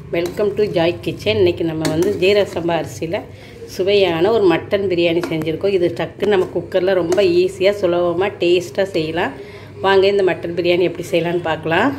welcome to Joy kitchen இன்றைக்கி நம்ம வந்து ஜீரக சம்பா அரிசியில் சுவையான ஒரு மட்டன் பிரியாணி செஞ்சுருக்கோம் இது டக்குன்னு நம்ம குக்கரில் ரொம்ப ஈஸியாக சுலபமாக டேஸ்ட்டாக செய்யலாம் வாங்க இந்த மட்டன் பிரியாணி எப்படி செய்யலான்னு பார்க்கலாம்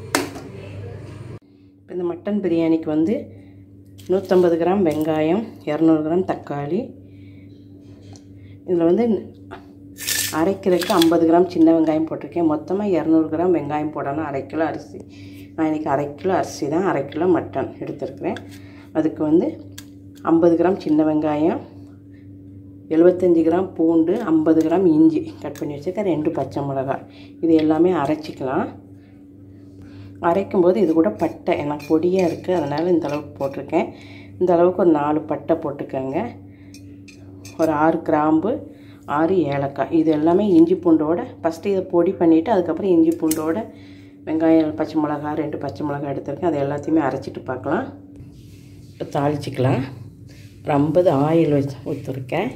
இப்போ இந்த மட்டன் பிரியாணிக்கு வந்து நூற்றம்பது கிராம் வெங்காயம் இரநூறு கிராம் தக்காளி இதில் வந்து அரைக்கிறதுக்கு ஐம்பது கிராம் சின்ன வெங்காயம் போட்டிருக்கேன் மொத்தமாக இரநூறு கிராம் வெங்காயம் போடணும் அரை கிலோ அரிசி நான் இன்றைக்கி அரை கிலோ அரிசி தான் அரை கிலோ மட்டன் எடுத்துருக்குறேன் அதுக்கு வந்து ஐம்பது கிராம் சின்ன வெங்காயம் எழுபத்தஞ்சி கிராம் பூண்டு ஐம்பது கிராம் இஞ்சி கட் பண்ணி வச்சுருக்கேன் ரெண்டு பச்சை மிளகாய் இது எல்லாமே அரைச்சிக்கலாம் அரைக்கும்போது இது கூட பட்டை எனக்கு பொடியாக இருக்குது அதனால் இந்த அளவுக்கு போட்டிருக்கேன் இந்த அளவுக்கு ஒரு நாலு பட்டை போட்டுக்கோங்க ஒரு ஆறு கிராம்பு ஆறு ஏலக்காய் இது எல்லாமே இஞ்சி பூண்டோட ஃபஸ்ட்டு இதை பொடி பண்ணிவிட்டு அதுக்கப்புறம் இஞ்சி பூண்டோட வெங்காயம் பச்சை மிளகா ரெண்டு பச்சை மிளகா எடுத்துருக்கேன் அது எல்லாத்தையுமே அரைச்சிட்டு பார்க்கலாம் இப்போ தாளிச்சிக்கலாம் ஒரு ஐம்பது ஆயில் வச்சு ஊற்றிருக்கேன்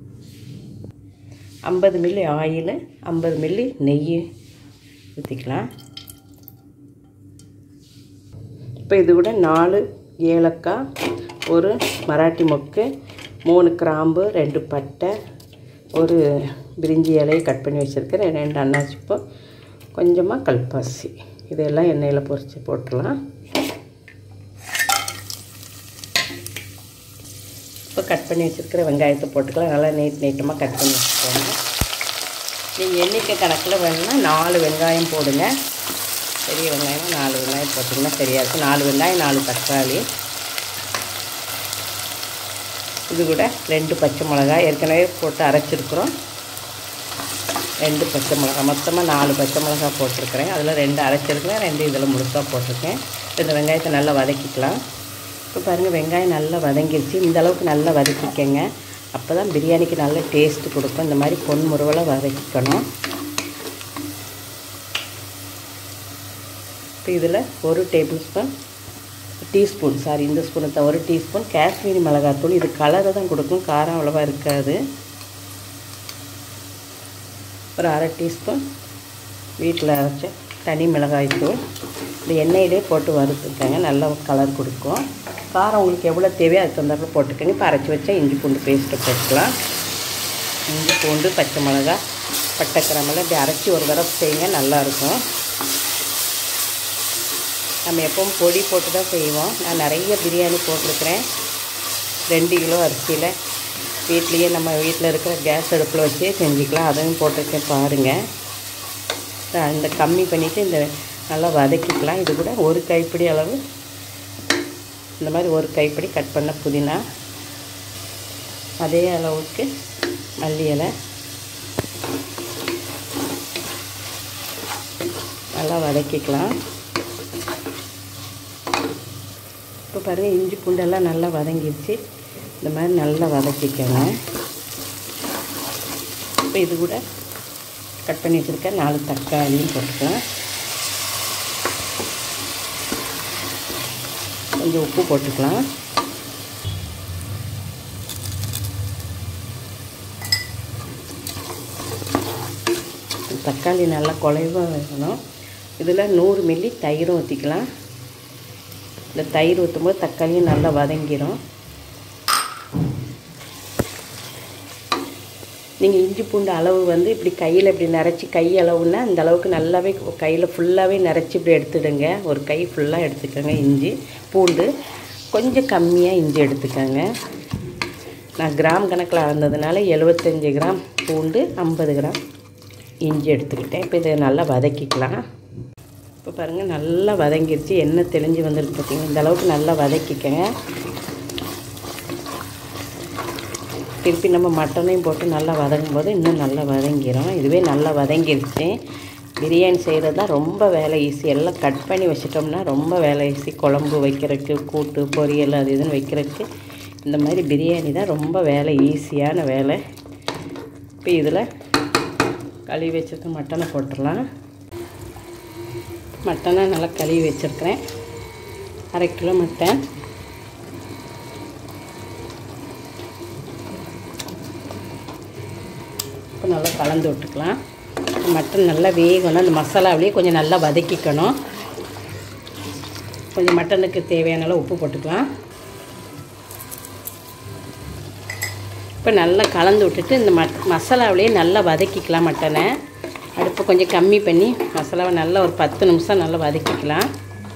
ஐம்பது மில்லி ஆயில் ஐம்பது மில்லி நெய் ஊற்றிக்கலாம் இப்போ இது கூட நாலு ஏலக்காய் ஒரு மராட்டி மொக்கு மூணு கிராம்பு ரெண்டு பட்டை ஒரு பிரிஞ்சி இலையை கட் பண்ணி வச்சுருக்கேன் ரெண்டு அன்னாச்சிப்பூ கொஞ்சமாக கல்பாசி இதெல்லாம் எண்ணெயில் பொரித்து போட்டுடலாம் இப்போ கட் பண்ணி வச்சுருக்கிற வெங்காயத்தை போட்டுக்கலாம் நல்லா நீட் நீட்டமாக கட் பண்ணி வச்சுக்கோங்க நீங்கள் எண்ணிக்கை கணக்கில் வேணும்னா நாலு வெங்காயம் போடுங்க பெரிய வெங்காயம் நாலு வெங்காயம் போட்டிங்கன்னா சரியாக இருக்கும் நாலு வெங்காயம் நாலு தக்காளி இது கூட ரெண்டு பச்சை மிளகாய் ஏற்கனவே போட்டு அரைச்சிருக்கிறோம் ரெண்டு பச்சை மிளகாய் மொத்தமாக நாலு பச்சை மிளகாய் போட்டிருக்கிறேன் அதில் ரெண்டு அரைச்சிருக்கிறேன் ரெண்டு இதில் முழுசாக போட்டிருக்கேன் இந்த வெங்காயத்தை நல்லா வதக்கிக்கலாம் இப்போ பாருங்கள் வெங்காயம் நல்லா வதங்கிடுச்சு இந்த அளவுக்கு நல்லா வதக்கிக்கங்க அப்போ தான் பிரியாணிக்கு நல்ல டேஸ்ட்டு கொடுக்கும் இந்த மாதிரி பொன் முருவலாக வதக்கிக்கணும் இப்போ இதில் ஒரு டேபிள் ஸ்பூன் டீஸ்பூன் சாரி இந்த ஸ்பூனை தான் ஒரு டீஸ்பூன் காஷ்மீரி மிளகாத்தூள் இது கலரை தான் கொடுக்கும் காரம் அவ்வளோவா இருக்காது ஒரு அரை டீஸ்பூன் வீட்டில் அரைச்ச தனி மிளகாய் தூள் இந்த எண்ணெயிலே போட்டு வறுத்துக்கங்க நல்லா கலர் கொடுக்கும் காரம் உங்களுக்கு எவ்வளோ தேவையோ அதுக்கு தகுந்தாப்புல போட்டுக்கோங்க இப்போ அரைச்சி வச்சா இஞ்சி பூண்டு பேஸ்ட்டு போட்டுக்கலாம் இஞ்சி பூண்டு பச்சை மிளகா பட்டை கிராமெல்லாம் இப்படி அரைச்சி ஒரு தடவை செய்யுங்க நல்லாயிருக்கும் நம்ம எப்பவும் பொடி போட்டு தான் செய்வோம் நான் நிறைய பிரியாணி போட்டிருக்கிறேன் ரெண்டு கிலோ அரிசியில் வீட்லேயே நம்ம வீட்டில் இருக்கிற கேஸ் அடுப்பில் வச்சே செஞ்சுக்கலாம் அதையும் போட்டிருக்கேன் பாருங்கள் இந்த கம்மி பண்ணிவிட்டு இந்த நல்லா வதக்கிக்கலாம் இது கூட ஒரு கைப்பிடி அளவு இந்த மாதிரி ஒரு கைப்பிடி கட் பண்ண புதினா அதே அளவுக்கு மல்லி இலை நல்லா வதக்கிக்கலாம் இப்போ பாருங்கள் இஞ்சி பூண்டெல்லாம் நல்லா வதங்கிடுச்சு இந்த மாதிரி நல்லா வதக்கிக்கோங்க இப்போ இது கூட கட் பண்ணி வச்சுருக்க நாலு தக்காளியும் போட்டுக்கலாம் கொஞ்சம் உப்பு போட்டுக்கலாம் தக்காளி நல்லா குலைவாக வேகணும் இதில் நூறு மில்லி தயிரும் ஊற்றிக்கலாம் இந்த தயிர் ஊற்றும்போது தக்காளியும் நல்லா வதங்கிடும் நீங்கள் இஞ்சி பூண்டு அளவு வந்து இப்படி கையில் இப்படி நிறச்சி கை அளவுன்னா இந்த அளவுக்கு நல்லாவே கையில் ஃபுல்லாகவே நிறச்சி இப்படி எடுத்துடுங்க ஒரு கை ஃபுல்லாக எடுத்துக்கோங்க இஞ்சி பூண்டு கொஞ்சம் கம்மியாக இஞ்சி எடுத்துக்கோங்க நான் கிராம் கணக்கில் அளந்ததுனால எழுபத்தஞ்சி கிராம் பூண்டு ஐம்பது கிராம் இஞ்சி எடுத்துக்கிட்டேன் இப்போ இதை நல்லா வதக்கிக்கலாம் இப்போ பாருங்கள் நல்லா வதங்கிருச்சு எண்ணெய் தெளிஞ்சு வந்துருக்கு பார்த்தீங்க இந்த அளவுக்கு நல்லா வதக்கிக்கங்க திருப்பி நம்ம மட்டனையும் போட்டு நல்லா வதங்கும் போது இன்னும் நல்லா வதங்கிடும் இதுவே நல்லா வதங்கிருச்சு பிரியாணி செய்கிறது தான் ரொம்ப வேலை ஈஸி எல்லாம் கட் பண்ணி வச்சிட்டோம்னா ரொம்ப வேலை ஈஸி குழம்பு வைக்கிறதுக்கு கூட்டு பொரியல் அது இதுன்னு வைக்கிறதுக்கு இந்த மாதிரி பிரியாணி தான் ரொம்ப வேலை ஈஸியான வேலை இப்போ இதில் கழுவி வச்சுருக்க மட்டனை போட்டுடலாம் மட்டனை நல்லா கழுவி வச்சுருக்கிறேன் அரை கிலோ மட்டன் இப்போ நல்லா கலந்து விட்டுக்கலாம் மட்டன் நல்லா வேகணும் அந்த மசாலாவிலேயே கொஞ்சம் நல்லா வதக்கிக்கணும் கொஞ்சம் மட்டனுக்கு தேவையான அளவு உப்பு போட்டுக்கலாம் இப்போ நல்லா கலந்து விட்டுட்டு இந்த மட் மசாலாவிலேயே நல்லா வதக்கிக்கலாம் மட்டனை அடுப்பு கொஞ்சம் கம்மி பண்ணி மசாலாவை நல்லா ஒரு பத்து நிமிஷம் நல்லா வதக்கிக்கலாம்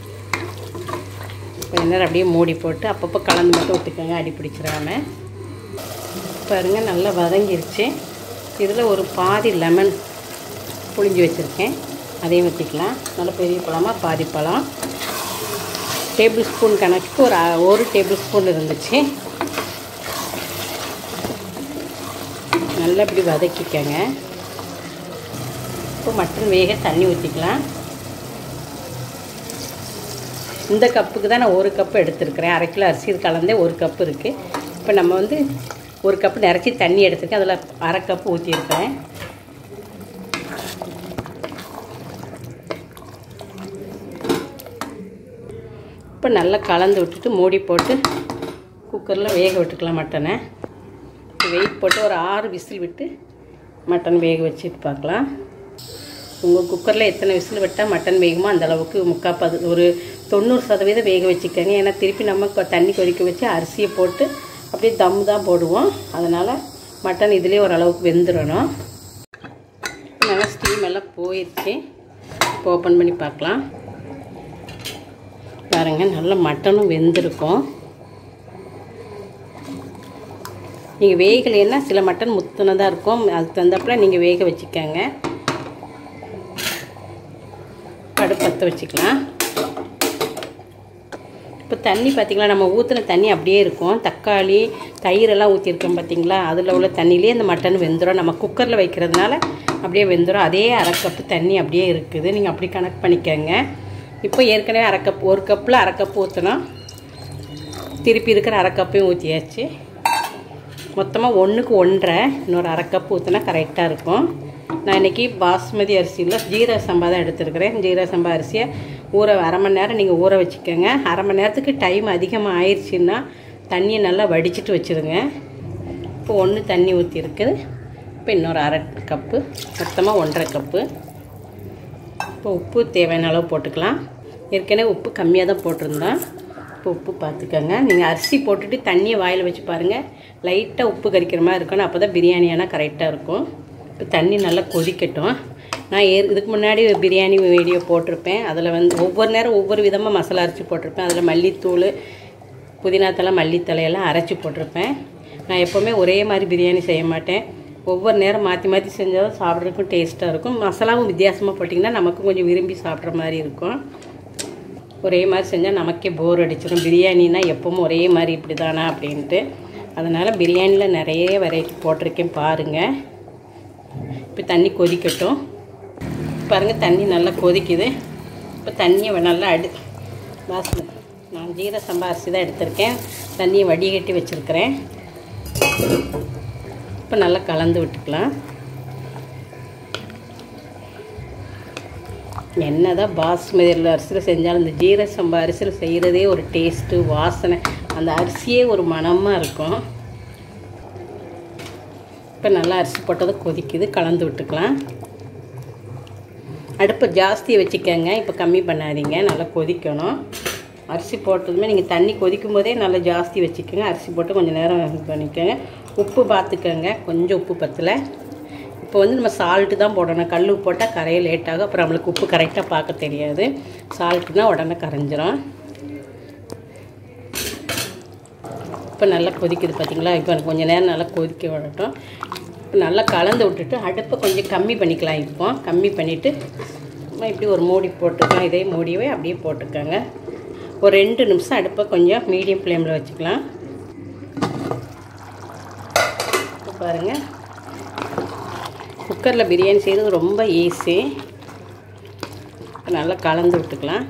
கொஞ்ச நேரம் அப்படியே மூடி போட்டு அப்பப்போ கலந்து மட்டும் விட்டுக்கோங்க அடி பிடிச்சிடாம பாருங்கள் நல்லா வதங்கிருச்சு இதில் ஒரு பாதி லெமன் புழிஞ்சு வச்சுருக்கேன் அதையும் ஊற்றிக்கலாம் நல்லா பெரிய பழமாக பாதி பழம் டேபிள் ஸ்பூன் கணக்குக்கு ஒரு அ- ஒரு டேபிள் ஸ்பூன் இருந்துச்சு நல்லா இப்படி வதக்கிக்கங்க இப்போ மட்டன் வேக தண்ணி ஊற்றிக்கலாம் இந்த கப்புக்கு தான் நான் ஒரு கப்பு எடுத்துருக்கிறேன் அரை கிலோ அரிசி இது கலந்தே ஒரு கப்பு இருக்குது இப்போ நம்ம வந்து ஒரு கப்பு நிறச்சி தண்ணி எடுத்துருக்கேன் அதில் அரை கப்பு ஊற்றிருக்கிறேன் இப்போ நல்லா கலந்து விட்டுட்டு மூடி போட்டு குக்கரில் வேக விட்டுக்கலாம் மட்டனை வெயிட் போட்டு ஒரு ஆறு விசில் விட்டு மட்டன் வேக வச்சுட்டு பார்க்கலாம் உங்கள் குக்கரில் எத்தனை விசில் விட்டால் மட்டன் வேகுமோ அந்த அளவுக்கு முக்கால் பது ஒரு தொண்ணூறு சதவீதம் வேக வச்சுக்கோங்க ஏன்னா திருப்பி நம்ம கொ- தண்ணி கொதிக்க வச்சு அரிசியை போட்டு அப்படியே தம் தான் போடுவோம் அதனால் மட்டன் இதுலேயே ஓரளவுக்கு வெந்துடணும் நல்லா ஸ்டீம் எல்லாம் போயிடுச்சு இப்போ ஓப்பன் பண்ணி பார்க்கலாம் பாருங்க நல்ல மட்டனும் வெந்திருக்கும் நீங்கள் வேகலைன்னா சில மட்டன் முத்துனதாக இருக்கும் அதுக்கு தகுந்தாப்புல நீங்கள் வேக வச்சுக்கோங்க அடுப்பு பற்ற வச்சுக்கலாம் இப்போ தண்ணி பார்த்திங்களா நம்ம ஊற்றின தண்ணி அப்படியே இருக்கும் தக்காளி தயிரெல்லாம் ஊற்றிருக்கோம் பார்த்தீங்களா அதில் உள்ள தண்ணியிலே இந்த மட்டன் வெந்துடும் நம்ம குக்கரில் வைக்கிறதுனால அப்படியே வெந்துடும் அதே அரை கப்பு தண்ணி அப்படியே இருக்குது நீங்கள் அப்படி கணக்கு பண்ணிக்கோங்க இப்போ ஏற்கனவே அரை கப் ஒரு கப்பில் அரை கப் ஊற்றினோம் திருப்பி இருக்கிற அரை கப்பையும் ஊற்றியாச்சு மொத்தமாக ஒன்றுக்கு ஒன்றரை இன்னொரு அரை கப் ஊற்றினா கரெக்டாக இருக்கும் நான் இன்றைக்கி பாஸ்மதி அரிசியில் ஜீரக சம்பா தான் எடுத்துருக்கிறேன் ஜீரக சம்பா அரிசியை ஊற அரை மணி நேரம் நீங்கள் ஊற வச்சுக்கோங்க அரை மணி நேரத்துக்கு டைம் அதிகமாக ஆயிடுச்சுன்னா தண்ணியை நல்லா வடிச்சிட்டு வச்சுருங்க இப்போ ஒன்று தண்ணி ஊற்றிருக்குது இப்போ இன்னொரு அரை கப்பு மொத்தமாக ஒன்றரை கப்பு இப்போ உப்பு தேவையான அளவு போட்டுக்கலாம் ஏற்கனவே உப்பு கம்மியாக தான் போட்டிருந்தோம் இப்போ உப்பு பார்த்துக்கோங்க நீங்கள் அரிசி போட்டுட்டு தண்ணியை வாயில் வச்சு பாருங்கள் லைட்டாக உப்பு கறிக்கிற மாதிரி இருக்கணும் அப்போ தான் பிரியாணி ஆனால் கரெக்டாக இருக்கும் இப்போ தண்ணி நல்லா கொதிக்கட்டும் நான் ஏ இதுக்கு முன்னாடி ஒரு பிரியாணி வீடியோ போட்டிருப்பேன் அதில் வந்து ஒவ்வொரு நேரம் ஒவ்வொரு விதமாக மசாலா அரைச்சி போட்டிருப்பேன் அதில் மல்லித்தூள் புதினா தலை மல்லித்தலையெல்லாம் அரைச்சி போட்டிருப்பேன் நான் எப்போவுமே ஒரே மாதிரி பிரியாணி செய்ய மாட்டேன் ஒவ்வொரு நேரம் மாற்றி மாற்றி செஞ்சாலும் சாப்பிட்றதுக்கும் டேஸ்ட்டாக இருக்கும் மசாலாவும் வித்தியாசமாக போட்டிங்கன்னா நமக்கும் கொஞ்சம் விரும்பி சாப்பிட்ற மாதிரி இருக்கும் ஒரே மாதிரி செஞ்சால் நமக்கே போர் அடிச்சிடும் பிரியாணினா எப்பவும் ஒரே மாதிரி இப்படி தானா அப்படின்ட்டு அதனால் பிரியாணியில் நிறைய வெரைட்டி போட்டிருக்கேன் பாருங்கள் இப்போ தண்ணி கொதிக்கட்டும் பாருங்கள் தண்ணி நல்லா கொதிக்குது இப்போ தண்ணியை நல்லா அடு பாஸ்மதி நான் ஜீர சம்பா அரிசி தான் எடுத்திருக்கேன் தண்ணியை வடிகட்டி வச்சுருக்கிறேன் இப்போ நல்லா கலந்து விட்டுக்கலாம் என்னதான் பாஸ்மதி அரிசியில் செஞ்சாலும் இந்த ஜீர சம்பா அரிசியில் செய்கிறதே ஒரு டேஸ்ட்டு வாசனை அந்த அரிசியே ஒரு மணமாக இருக்கும் இப்போ நல்லா அரிசி போட்டது கொதிக்குது கலந்து விட்டுக்கலாம் அடுப்பை ஜாஸ்தி வச்சுக்கோங்க இப்போ கம்மி பண்ணாதீங்க நல்லா கொதிக்கணும் அரிசி போட்டதுமே நீங்கள் தண்ணி கொதிக்கும் போதே நல்லா ஜாஸ்தி வச்சுக்கோங்க அரிசி போட்டு கொஞ்சம் நேரம் இது பண்ணிக்கோங்க உப்பு பார்த்துக்கோங்க கொஞ்சம் உப்பு பத்தலை இப்போ வந்து நம்ம சால்ட்டு தான் போடணும் கல் உப்பு போட்டால் கரைய லேட் ஆகும் அப்புறம் நம்மளுக்கு உப்பு கரெக்டாக பார்க்க தெரியாது சால்ட்டுனா உடனே கரைஞ்சிரும் இப்போ நல்லா கொதிக்குது பார்த்தீங்களா இப்போ எனக்கு கொஞ்சம் நேரம் நல்லா கொதிக்க விடட்டும் இப்போ நல்லா கலந்து விட்டுட்டு அடுப்பை கொஞ்சம் கம்மி பண்ணிக்கலாம் இப்போ கம்மி பண்ணிவிட்டு இப்படி ஒரு மூடி போட்டுக்கலாம் இதே மூடியவே அப்படியே போட்டுக்கோங்க ஒரு ரெண்டு நிமிஷம் அடுப்பை கொஞ்சம் மீடியம் ஃப்ளேமில் வச்சுக்கலாம் இப்போ பாருங்கள் குக்கரில் பிரியாணி செய்கிறது ரொம்ப ஈஸி நல்லா கலந்து விட்டுக்கலாம்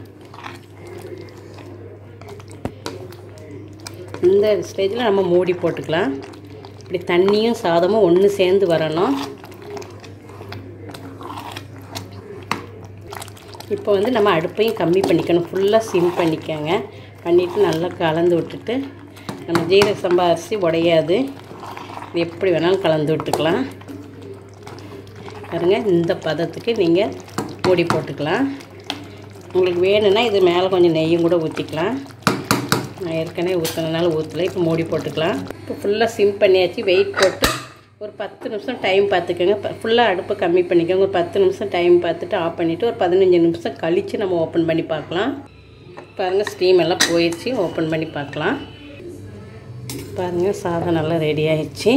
இந்த ஸ்டேஜில் நம்ம மூடி போட்டுக்கலாம் இப்படி தண்ணியும் சாதமும் ஒன்று சேர்ந்து வரணும் இப்போ வந்து நம்ம அடுப்பையும் கம்மி பண்ணிக்கணும் ஃபுல்லாக சிம் பண்ணிக்கோங்க பண்ணிவிட்டு நல்லா கலந்து விட்டுட்டு நம்ம ஜீரக சம்பா அரிசி உடையாது இது எப்படி வேணாலும் கலந்து விட்டுக்கலாம் பாருங்க இந்த பதத்துக்கு நீங்கள் மூடி போட்டுக்கலாம் உங்களுக்கு வேணும்னா இது மேலே கொஞ்சம் நெய்யும் கூட ஊற்றிக்கலாம் நான் ஏற்கனவே ஊற்றினால ஊற்றலை இப்போ மூடி போட்டுக்கலாம் இப்போ ஃபுல்லாக சிம் பண்ணியாச்சு வெயிட் போட்டு ஒரு பத்து நிமிஷம் டைம் பார்த்துக்கோங்க ஃபுல்லாக அடுப்பை கம்மி பண்ணிக்கோங்க ஒரு பத்து நிமிஷம் டைம் பார்த்துட்டு ஆஃப் பண்ணிவிட்டு ஒரு பதினஞ்சு நிமிஷம் கழித்து நம்ம ஓப்பன் பண்ணி பார்க்கலாம் பாருங்கள் ஸ்டீம் எல்லாம் போயிடுச்சு ஓப்பன் பண்ணி பார்க்கலாம் பாருங்கள் சாதம் நல்லா ரெடி ஆயிடுச்சு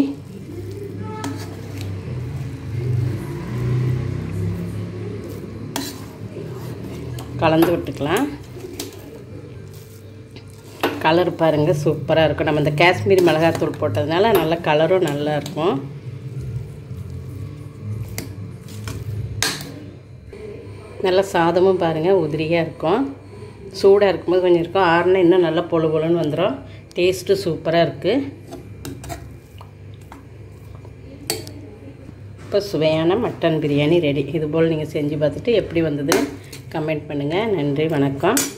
கலந்து விட்டுக்கலாம் கலர் பாருங்கள் சூப்பராக இருக்கும் நம்ம இந்த காஷ்மீரி மிளகாத்தூள் போட்டதுனால நல்ல கலரும் நல்லா இருக்கும் நல்ல சாதமும் பாருங்கள் உதிரியாக இருக்கும் சூடாக இருக்கும்போது கொஞ்சம் இருக்கும் ஆறுனா இன்னும் நல்லா பொழு பொழுன்னு வந்துடும் டேஸ்ட்டு சூப்பராக இருக்குது இப்போ சுவையான மட்டன் பிரியாணி ரெடி இதுபோல் நீங்கள் செஞ்சு பார்த்துட்டு எப்படி வந்ததுன்னு கமெண்ட் பண்ணுங்கள் நன்றி வணக்கம்